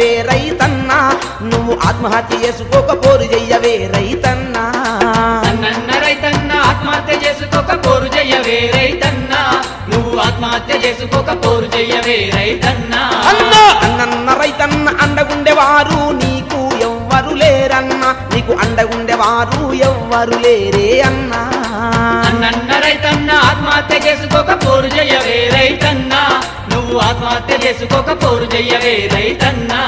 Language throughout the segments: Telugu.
చెయ్యవే రైతన్నా నువ్వు ఆత్మహత్య చేసుకోక పోరు చెయ్యవే రైతన్నా అన్నన్న రైతన్న ఆత్మహత్య చేసుకోక పోరు చెయ్యవే రైతన్న నువ్వు ఆత్మహత్య చేసుకోక పోరు చెయ్యవే రైతన్న అన్నా అన్నన్న రైతన్న అండగుండేవారు నీకు ఎవ్వరు లేరన్నా నీకు అండగుండేవారు ఎవ్వరు లేరే అన్నా అన్నన్న రైతన్న ఆత్మహత్య చేసుకోక పోరు చెయ్యవే రైతన్న నువ్వు ఆత్మహత్య చేసుకోక పోరు చెయ్యవే రైతన్నా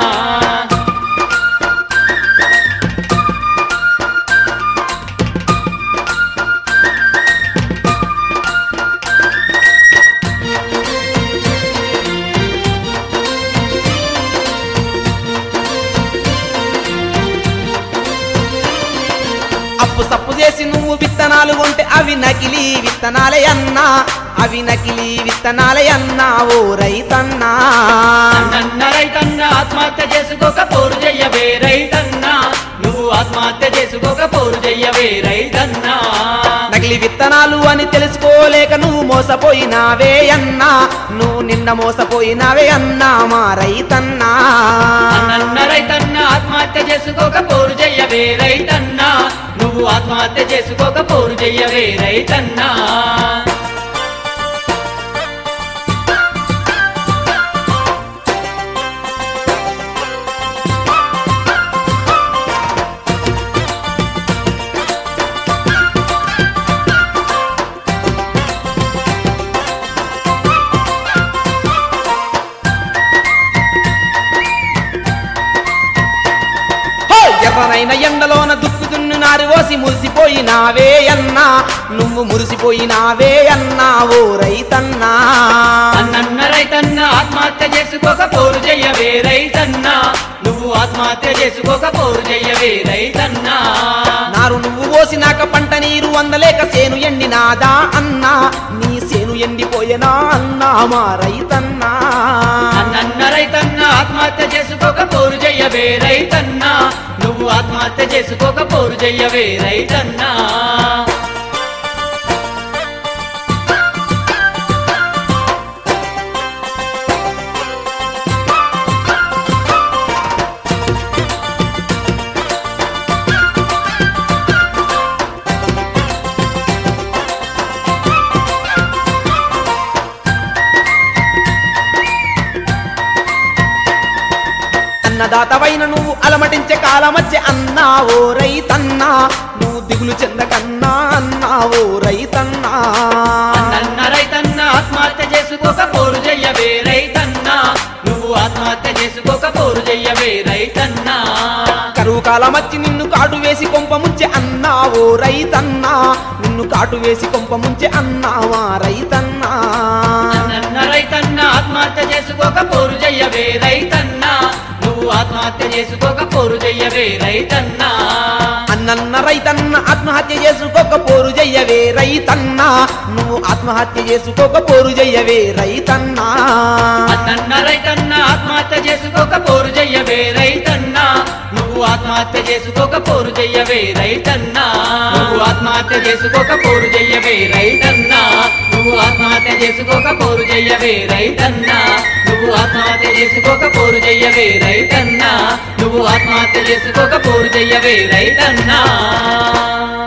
అప్పు సప్పు చేసి నువ్వు విత్తనాలు కొంటే అవి నకిలీ విత్తనాలే అన్నా అవి నకిలీ విత్తనాలే అన్నా ఓ రైతన్నా అన్నన్న రైతన్న ఆత్మహత్య చేసుకోక పోరు చెయ్యవే రైతన్నా నువ్వు ఆత్మహత్య చేసుకోక పోరు చెయ్యవే రైతన్నా నకిలీ విత్తనాలు అని తెలుసుకోలేక నువ్వు మోసపోయినావే అన్నా నువ్వు నిన్న మోసపోయినావే అన్నా మా రైతన్నా అన్నన్న రైతన్న ఆత్మహత్య చేసుకోక పోరు చెయ్యవే రైతన్నా నువ్వు ఆత్మహత్య చేసుకోక పోరు చెయ్యవే రైతన్నా హో! ఎర్రనైన ఎండలోన దుక్కు దున్ను నారి ఓసి మురిసిపోయినావే అన్నా నువ్వు మురిసిపోయినావే అన్నా ఓ రైతన్నా అన్నన్న రైతన్న ఆత్మహత్య చేసుకోక పోరు చెయ్యవే రైతన్నా నువ్వు ఆత్మహత్య చేసుకోక పోరు చెయ్యవే రైతన్నా నారు నువ్వు పోసినాక పంట నీరు అందలేక సేను ఎండినాదా అన్నా నీ సేను ఎండిపోయేనా అన్నా మా రైతన్నా అన్నన్న రైతన్న ఆత్మహత్య చేసుకోక పోరు చెయ్యవే రైతన్నా నువ్వు ఆత్మహత్య చేసుకోక పోరు చెయ్యవే రైతన్నా అన్నదాతవైన నువ్వు అలమటించే కాలమచ్చే అన్నా ఓ రైతన్నా నువ్వు దిగులు చెందకన్నా అన్నా ఓ రైతన్నా అన్నన్న రైతన్న ఆత్మహత్య చేసుకోక పోరు చెయ్యవే రైతన్నా నువ్వు ఆత్మహత్య చేసుకోక పోరు చెయ్యవే రైతన్నా కరువు కాలమచ్చి నిన్ను కాటు వేసి కొంప ముంచె అన్నా ఓ రైతన్నా నిన్ను కాటు వేసి కొంప ముంచె అన్నావా రైతన్నా అన్నన్న రైతన్న ఆత్మహత్య చేసుకోక పోరు చెయ్యవే రైతన్నా నువ్వు ఆత్మహత్య చేసుకోక పోరు చెయ్యవే రైతన్నా అన్నన్న రైతన్న ఆత్మహత్య చేసుకోక పోరు చెయ్యవే రైతన్నా నువ్వు ఆత్మహత్య చేసుకోక పోరు చెయ్యవే రైతన్నా అన్నన్న రైతన్న ఆత్మహత్య చేసుకోక పోరు చెయ్యవే రైతన్నా నువ్వు ఆత్మహత్య చేసుకోక పోరు చెయ్యవే రైతన్నా నువ్వు ఆత్మహత్య చేసుకోక పోరు చెయ్యవే రైతన్నా నువ్వు ఆత్మహత్య చేసుకోక పోరు చెయ్యవే రైతన్నా నువ్వు ఆత్మహత్య చేసుకోక పోరు చెయ్యవే రైతన్నా నువ్వు ఆత్మహత్య చేసుకోక పోరు చెయ్యవే రైతన్నా